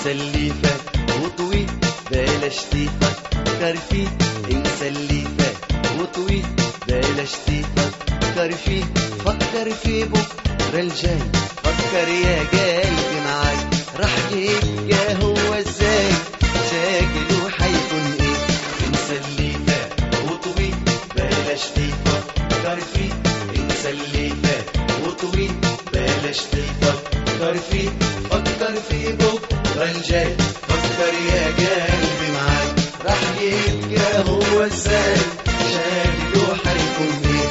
انسى اللي فات وطوي بلاش تفكر فيه انسى اللي فات وطوي بلاش تفكر فيه فكر في بكرة الجاي فكر يا قلبي معاي راح يبقى هو ازاي شكله حيكون ايه انسى اللي فات وطوي بلاش تفكر فيه انسى اللي فات وطوي بلاش تفكر فيه فكر في بكرة الجاي فكر يا قلبي معاي راح يبقى هو ازاي شكله حيكون ايه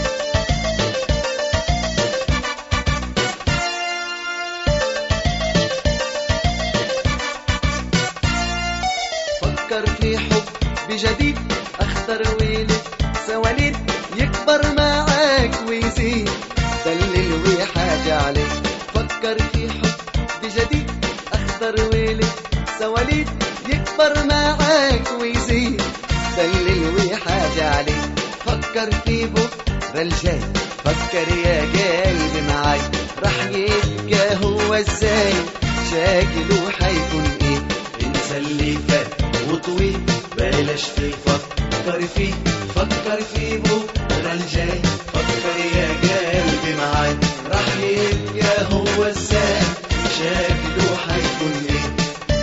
فكر في حب جديد اخضر ولد سواليد يكبر معاك ويزيد دلل وحاجة عليك فكر في حب جديد اخضر ولد سواليد يكبر معاك ويزيد دلل وحاجة عليك فكر في بكرة الجاي فكر يا قلبي معاي راح يبقى هو ازاي شكله حيكون ايه انسى اللي فات وطوي بلاش تفكر فيه فكر في بكرة الجاي فكر يا قلبي معاي راح يبقى هو ازاي شكله حيكون ايه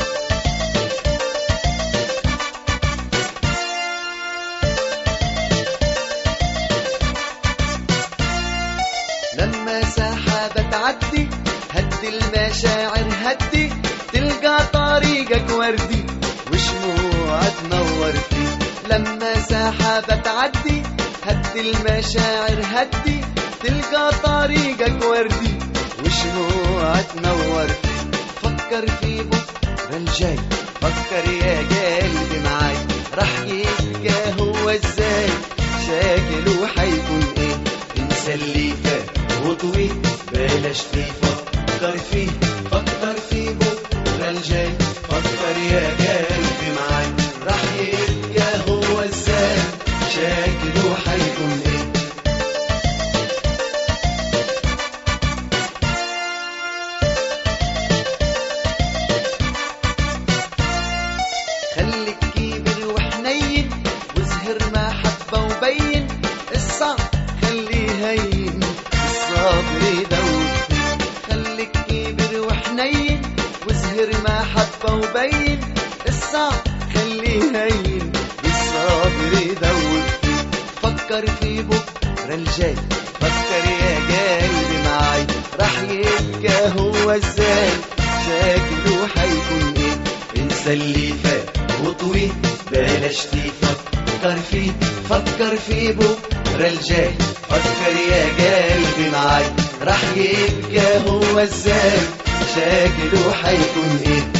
لما سحابة تعدي هدي المشاعر هدي تلقى طريقك وردي وشموع تنور فيه لما سحابة تعدي هدي المشاعر هدي تلقى طريقك وردي وشموع تنور فيه فكر في بكرة الجاي فكر يا قلبي معاي راح يبقى هو ازاي شكله حيكون ايه انسى اللي فات وطوي بلاش تفكر فيه فكر في بكرة الجاي فكر يا قلبي معاي راح يبقى هو ازاي شكله حيكون ايه خليك كبر وحنين وازهر محبة وبين الصعب خليه هين الصبر يدوب خليك كبر وحنين وازهر محبة وبين الصعب خليه هين الصبر يدوب فكر في بكرة الجاي فكر يا قلبي معاي راح يبقى هو ازاي شكله حيكون ايه انسى اللي فات وطوي بلاش تفكر فيه فكر في بكرة الجاي فكر يا قلبي معاي راح يبقى هو ازاي شكله حيكون ايه